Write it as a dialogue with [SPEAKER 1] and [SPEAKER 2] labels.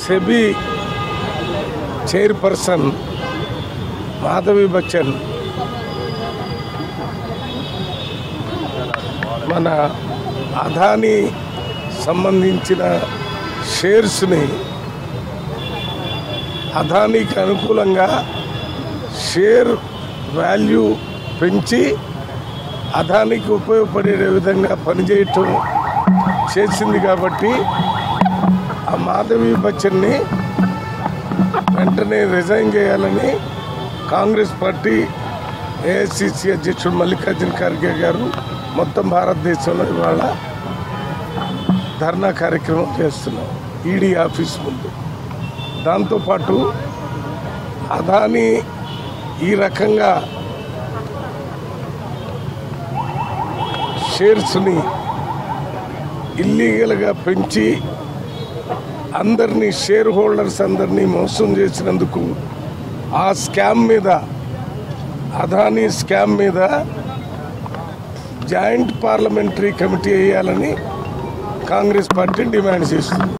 [SPEAKER 1] SEBI chairperson Madhavi Bachchan మన అదాని సంబంధించిన షేర్స్ని అదానికి అనుకూలంగా షేర్ వాల్యూ పెంచి అదానికి ఉపయోగపడే విధంగా పనిచేయటం చేసింది కాబట్టి ఆ మాధవి బచ్చన్ని వెంటనే రిజైన్ చేయాలని కాంగ్రెస్ పార్టీ ఏఐసిసి అధ్యక్షుడు మల్లికార్జున ఖర్గే గారు మొత్తం భారతదేశంలో ఇవాళ ధర్నా కార్యక్రమం చేస్తున్నాం ఈడీ ఆఫీస్ ముందు దాంతోపాటు అదాని ఈ రకంగా షేర్స్ని ఇల్లీగల్గా పెంచి అందరినీ షేర్ హోల్డర్స్ అందరినీ మోసం చేసినందుకు ఆ స్కామ్ మీద అదానీ స్కామ్ మీద జాయింట్ పార్లమెంటరీ కమిటీ వేయాలని కాంగ్రెస్ పార్టీ డిమాండ్ చేస్తుంది